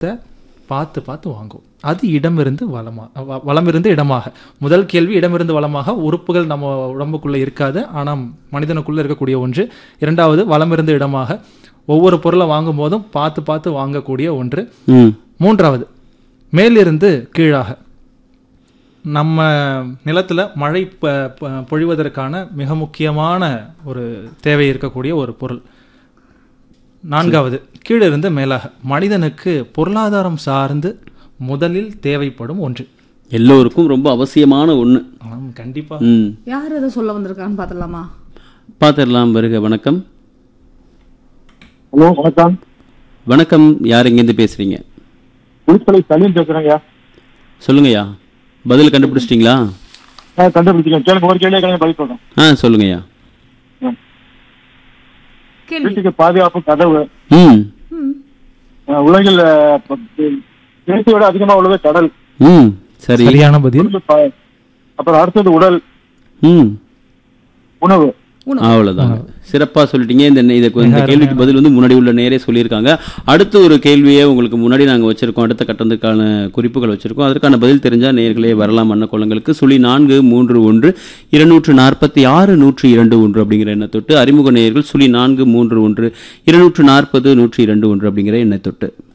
பார்த்து பார்த்து வாங்குவோம் அது இடமிருந்து வளமா வ- வலமிருந்து இடமாக முதல் கேள்வி இடமிருந்து வளமாக உறுப்புகள் நம்ம உடம்புக்குள்ள இருக்காது ஆனால் மனிதனுக்குள்ள இருக்கக்கூடிய ஒன்று இரண்டாவது வலமிருந்து இடமாக ஒவ்வொரு பொருளை வாங்கும் போதும் பார்த்து பார்த்து வாங்கக்கூடிய ஒன்று ம் மூன்றாவது மேலிருந்து கீழாக நம்ம நிலத்துல மழை ப- ப- பொழிவதற்கான மிக முக்கியமான ஒரு தேவை இருக்கக்கூடிய ஒரு பொருள் நான்காவது கீழிருந்து மேலாக மனிதனுக்கு பொருளாதாரம் சார்ந்து முதலில் தேவைப்படும் ஒன்று எல்லோருக்கும் ரொம்ப அவசியமான ஒன்று ஆம், கண்டிப்பா ம் யார் எதை சொல்ல வந்திருக்கான்னு பார்த்துடலாமா பார்த்துடலாம் வருக வணக்கம் ஹலோ வணக்கம் வணக்கம் யார் இங்கேருந்து பேசுறீங்க புதுப்பளை சலீம் பேசுறேங்க சொல்லுங்கய்யா பதில் கண்டுபிடிச்சிட்டிங்களா நான் கண்டுபிடிச்சிருக்கேன் கேளுங்க ஒரு கேள்வி கேளுங்க பதில் சொல்றேன் ஆ சொல்லுங்கய்யா கேள்வி வீட்டுக்கு பாதுகாப்பு கதவு ம் ம் அஹ் உலகில் தேசிய விட அதிகமா உள்ளது கடல் ம் சரி சரியான பதில் அடுத்து ப- அப்புறம் அடுத்தது உடல் ம் உணவு உணவு. அவ்வளோதாங்க சிறப்பாக சொல்லிட்டீங்க இந்த இந்த இந்த கேள்விக்கு பதில் வந்து முன்னாடி உள்ள நேரே சொல்லியிருக்காங்க அடுத்து ஒரு கேள்வியை உங்களுக்கு முன்னாடி நாங்கள் வச்சிருக்கோம் அடுத்த கட்டத்துக்கான குறிப்புகள் வச்சிருக்கோம் அதற்கான பதில் தெரிஞ்சால் நேர்களே வரலாம் அண்ண குளங்களுக்கு சுழி நான்கு மூன்று ஒன்று இருநூற்று நாற்பத்தி ஆறு நூற்றி இரண்டு ஒன்று அப்படிங்கிற எண்ணை தொட்டு அறிமுக நேயர்கள் சுழி நான்கு மூன்று ஒன்று இருநூற்று நாற்பது நூற்றி இரண்டு ஒன்று அப்படிங்கிற எண்ணை தொட்டு